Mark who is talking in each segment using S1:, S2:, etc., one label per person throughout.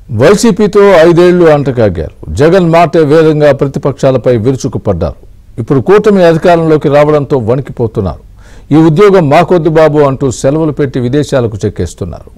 S1: వైసీపీతో ఐదేళ్లు అంటకాగారు జగన్ మాటే వేదంగా ప్రతిపక్షాలపై విరుచుకుపడ్డారు ఇప్పుడు కూటమి అధికారంలోకి రావడంతో వణికిపోతున్నారు ఈ ఉద్యోగం మాకొద్దు బాబు అంటూ సెలవులు పెట్టి విదేశాలకు చెక్కేస్తున్నారు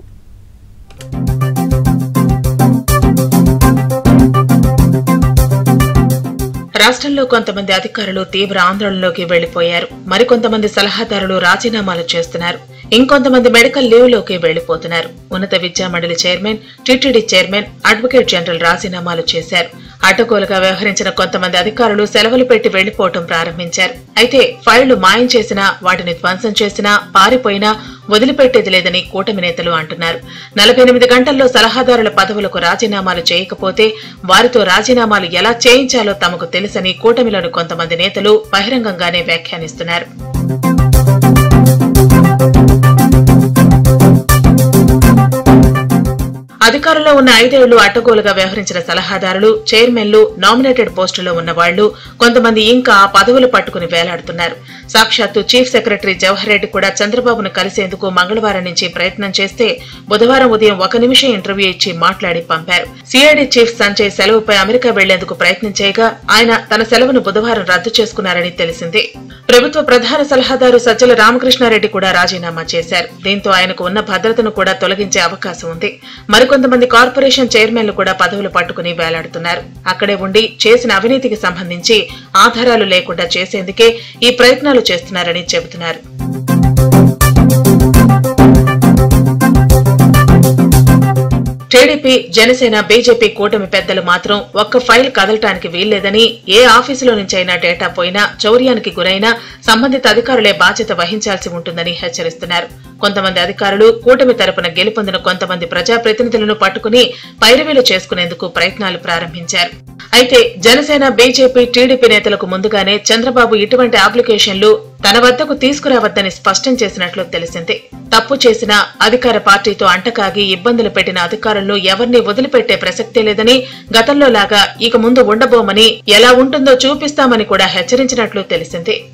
S2: రాష్ట్రంలో కొంతమంది అధికారులు తీవ్ర ఆందోళనలోకి వెళ్లిపోయారు మరికొంతమంది సలహాదారులు రాజీనామాలు చేస్తున్నారు ఇంకొంతమంది మెడికల్ లీవ్ లోకి వెళ్లిపోతున్నారు ఉన్నత విద్యా మండలి chairman TTD chairman advocate general రాజీనామాలు చేశారు అడ్డగోలుగా వ్యవహరించిన కొంతమంది అధికారులు సెలవులు పెట్టి వెళ్లిపోవటం ప్రారంభించారు అయితే ఫైళ్లు మాయం చేసినా వాటిని ధ్వంసం చేసినా పారిపోయినా వదిలిపెట్టేది లేదని కూటమి నేతలు అంటున్నారు నలభై ఎనిమిది గంటల్లో సలహాదారుల పదవులకు రాజీనామాలు చేయకపోతే వారితో రాజీనామాలు ఎలా చేయించాలో తమకు తెలుసని కూటమిలోని కొంతమంది నేతలు బహిరంగంగానే వ్యాఖ్యానిస్తున్నారు అధికారంలో ఉన్న ఐదేళ్లు అడ్డగోలుగా వ్యవహరించిన సలహాదారులు చైర్మన్లు నామినేటెడ్ పోస్టులో ఉన్న వాళ్లు కొంతమంది ఇంకా ఆ పదవులు పట్టుకుని వేలాడుతున్నారు సాక్షాత్తు చీఫ్ సెక్రటరీ జవహర్ రెడ్డి కూడా చంద్రబాబును కలిసేందుకు మంగళవారం నుంచి ప్రయత్నం చేస్తే బుధవారం ఉదయం ఒక నిమిషం ఇంటర్వ్యూ ఇచ్చి మాట్లాడి పంపారు సిఐడి చీఫ్ సంజయ్ సెలవుపై అమెరికా వెళ్లేందుకు ప్రయత్నం చేయగా ఆయన తన సెలవును బుధవారం రద్దు చేసుకున్నారని తెలిసింది ప్రభుత్వ ప్రధాన సలహాదారు సజ్జల రామకృష్ణారెడ్డి కూడా రాజీనామా చేశారు దీంతో ఆయనకు ఉన్న భద్రతను కూడా తొలగించే అవకాశం ఉంది మరికొంతమంది కార్పొరేషన్ చైర్మన్లు కూడా పదవులు పట్టుకుని వేలాడుతున్నారు అక్కడే ఉండి చేసిన అవినీతికి సంబంధించి ఆధారాలు లేకుండా చేసేందుకే ఈ ప్రయత్నాలు చేస్తున్నారని చెబుతున్నారు టీడీపీ జనసేన బీజేపీ కూటమి పెద్దలు మాత్రం ఒక్క ఫైల్ కదలటానికి వీల్లేదని ఏ ఆఫీసులో నుంచైనా డేటా పోయినా చౌర్యానికి గురైనా సంబంధిత అధికారులే బాధ్యత వహించాల్సి ఉంటుందని హెచ్చరిస్తున్నారు కొంతమంది అధికారులు కూటమి తరపున గెలుపొందిన కొంతమంది ప్రజాప్రతినిధులను పట్టుకుని పైరవీలు చేసుకునేందుకు ప్రయత్నాలు ప్రారంభించారు అయితే జనసేన బీజేపీ టీడీపీ నేతలకు ముందుగానే చంద్రబాబు ఇటువంటి అప్లికేషన్లు తన వద్దకు తీసుకురావద్దని స్పష్టం చేసినట్లు తెలిసింది తప్పు చేసిన అధికార పార్టీతో అంటకాగి ఇబ్బందులు పెట్టిన అధికారులను ఎవరిని వదిలిపెట్టే ప్రసక్తే లేదని గతంలో లాగా ఇక ముందు ఉండబోమని ఎలా ఉంటుందో చూపిస్తామని కూడా హెచ్చరించినట్లు తెలిసింది